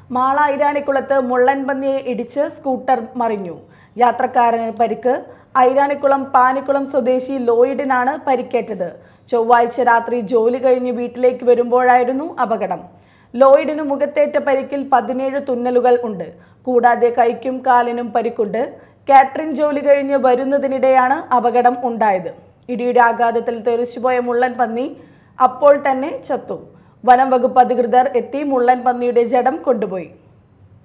മാള ഐരാണിക്കുളത്ത് മുള്ളൻ പന്നിയെ ഇടിച്ച് സ്കൂട്ടർ മറിഞ്ഞു യാത്രക്കാരന് പരിക്ക് ഐരാണിക്കുളം പാനിക്കുളം സ്വദേശി ലോയിഡിനാണ് പരിക്കേറ്റത് ചൊവ്വാഴ്ച രാത്രി ജോലി കഴിഞ്ഞ് വീട്ടിലേക്ക് വരുമ്പോഴായിരുന്നു അപകടം ലോയിഡിന് മുഖത്തേറ്റ പരിക്കിൽ പതിനേഴ് തുന്നലുകൾ ഉണ്ട് കൂടാതെ കൈക്കും കാലിനും പരിക്കുണ്ട് കാറ്ററിംഗ് ജോലി കഴിഞ്ഞ് വരുന്നതിനിടെയാണ് അപകടം ഉണ്ടായത് ഇടിയുടെ ആഘാതത്തിൽ തെറിച്ചുപോയ മുള്ളൻ പന്നി അപ്പോൾ തന്നെ ചത്തു വനം വകുപ്പ് അധികൃതർ എത്തി മുള്ളൻ പന്നിയുടെ ജഡം കൊണ്ടുപോയി